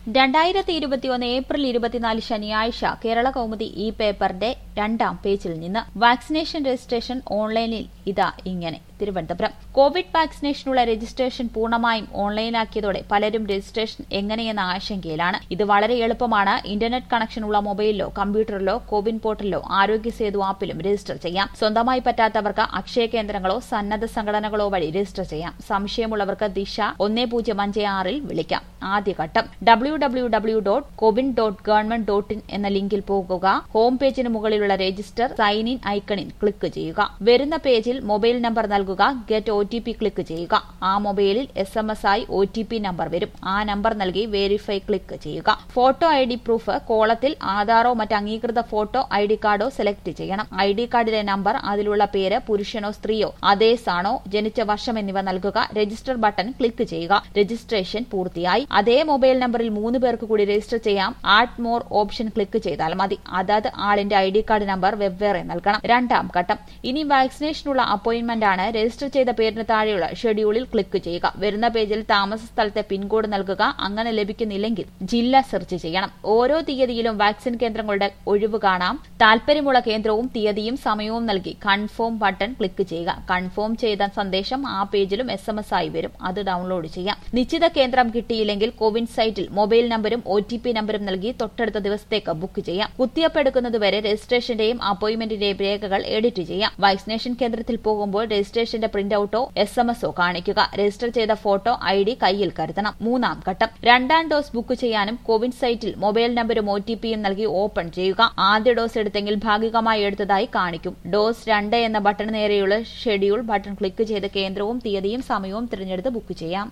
രണ്ടായിരത്തി ഇരുപത്തിയൊന്ന് ഏപ്രിൽ ഇരുപത്തിനാല് ശനിയാഴ്ച കേരള കൗമുദി ഈ പേപ്പറിന്റെ രണ്ടാം പേജിൽ നിന്ന് വാക്സിനേഷൻ രജിസ്ട്രേഷൻ ഓൺലൈനിൽ ഇതാ ഇങ്ങനെ തിരുവനന്തപുരം കോവിഡ് വാക്സിനേഷനുള്ള രജിസ്ട്രേഷൻ പൂർണ്ണമായും ഓൺലൈനാക്കിയതോടെ പലരും രജിസ്ട്രേഷൻ എങ്ങനെയെന്ന ആശങ്കയിലാണ് ഇത് വളരെ എളുപ്പമാണ് ഇന്റർനെറ്റ് കണക്ഷനുള്ള മൊബൈലിലോ കമ്പ്യൂട്ടറിലോ കോവിൻ പോർട്ടലിലോ ആരോഗ്യ സേതു ആപ്പിലും രജിസ്റ്റർ ചെയ്യാം സ്വന്തമായി പറ്റാത്തവർക്ക് അക്ഷയ കേന്ദ്രങ്ങളോ സന്നദ്ധ സംഘടനകളോ വഴി രജിസ്റ്റർ ചെയ്യാം സംശയമുള്ളവർക്ക് ദിശ ഒന്നേ പൂജ്യം അഞ്ച് ആറിൽ വിളിക്കാം ആദ്യഘട്ടം W W W dot CoWIN dot government dot in എന്ന ലിങ്കിൽ പോകുക ഹോം പേജിന് മുകളിലുള്ള രജിസ്റ്റർ സൈൻ ഇൻ ഐക്കണിൽ ക്ലിക്ക് ചെയ്യുക വരുന്ന പേജിൽ മൊബൈൽ നമ്പർ നൽകുക get O T P click ചെയ്യുക ആ മൊബൈലിൽ എസ് എം എസ് ആയി ഒ ടി പി നമ്പർ വരും ആ നമ്പർ നൽകി വെരിഫൈ ക്ലിക്ക് ചെയ്യുക ഫോട്ടോ ഐ ഡി പ്രൂഫ് കോളത്തിൽ ആധാറോ മറ്റ് അംഗീകൃത ഫോട്ടോ ഐ ഡി കാർഡോ സെലക്ട് ചെയ്യണം ഐ ഡി കാർഡിലെ നമ്പർ അതിലുള്ള പേര് പുരുഷനോ സ്ത്രീയോ അതേസാണോ ജനിച്ച വർഷം എന്നിവ നൽകുക രജിസ്റ്റർ ബട്ടൺ ക്ലിക്ക് ചെയ്യുക രജിസ്ട്രേഷൻ പൂർത്തിയായി അതേ മൊബൈൽ നമ്പറിൽ മൂന്ന് പേർക്ക് കൂടി രജിസ്റ്റർ ചെയ്യാം ആഡ് മോർ ഓപ്ഷൻ ക്ലിക്ക് ചെയ്താൽ മതി അതാത് ആളിന്റെ ഐ ഡി കാർഡ് നമ്പർ വെവ്വേറെ നൽകണം രണ്ടാം ഘട്ടം ഇനി വാക്സിനേഷനുള്ള അപ്പോയിന്റ്മെന്റ് ആണ് രജിസ്റ്റർ ചെയ്ത പേരിന് താഴെയുള്ള ഷെഡ്യൂളിൽ ക്ലിക്ക് ചെയ്യുക വരുന്ന പേജിൽ താമസ സ്ഥലത്തെ പിൻകോഡ് നൽകുക അങ്ങനെ ലഭിക്കുന്നില്ലെങ്കിൽ ജില്ല സെർച്ച് ചെയ്യണം ഓരോ തീയതിയിലും വാക്സിൻ കേന്ദ്രങ്ങളുടെ ഒഴിവ് കാണാം താൽപര്യമുള്ള കേന്ദ്രവും തീയതിയും സമയവും നൽകി കൺഫേം ബട്ടൺ ക്ലിക്ക് ചെയ്യുക കൺഫേം ചെയ്ത സന്ദേശം ആ പേജിലും എസ് എം എസ് ആയി വരും അത് ഡൗൺലോഡ് ചെയ്യാം നിശ്ചിത കേന്ദ്രം കിട്ടിയില്ലെങ്കിൽ കോവിൻ സൈറ്റിൽ മൊബൈൽ നമ്പരും ഒ ടി പി നമ്പരും നൽകി തൊട്ടടുത്ത ദിവസത്തേക്ക് ബുക്ക് ചെയ്യാം കുത്തിവയ്പ് എടുക്കുന്നതുവരെ രജിസ്ട്രേഷന്റെയും അപ്പോയിന്റ്മെന്റിന്റെയും രേഖകൾ എഡിറ്റ് ചെയ്യാം വാക്സിനേഷൻ കേന്ദ്രത്തിൽ പോകുമ്പോൾ രജിസ്ട്രേഷന്റെ പ്രിന്റ് ഔട്ടോ എസ് എം എസോ കാണിക്കുക രജിസ്റ്റർ ചെയ്ത ഫോട്ടോ ഐ ഡി കയ്യിൽ കരുതണം മൂന്നാം ഘട്ടം രണ്ടാം ഡോസ് ബുക്ക് ചെയ്യാനും കോവിൻ സൈറ്റിൽ മൊബൈൽ നമ്പരും ഒ ടി പിയും നൽകി ഓപ്പൺ ചെയ്യുക ആദ്യ ഡോസ് എടുത്തെങ്കിൽ ഭാഗികമായി എടുത്തതായി കാണിക്കും ഡോസ് രണ്ട് എന്ന ബട്ടൺ നേരെയുള്ള ഷെഡ്യൂൾ ബട്ടൺ ക്ലിക്ക് ചെയ്ത് കേന്ദ്രവും തീയതിയും സമയവും തിരഞ്ഞെടുത്ത് ബുക്ക് ചെയ്യാം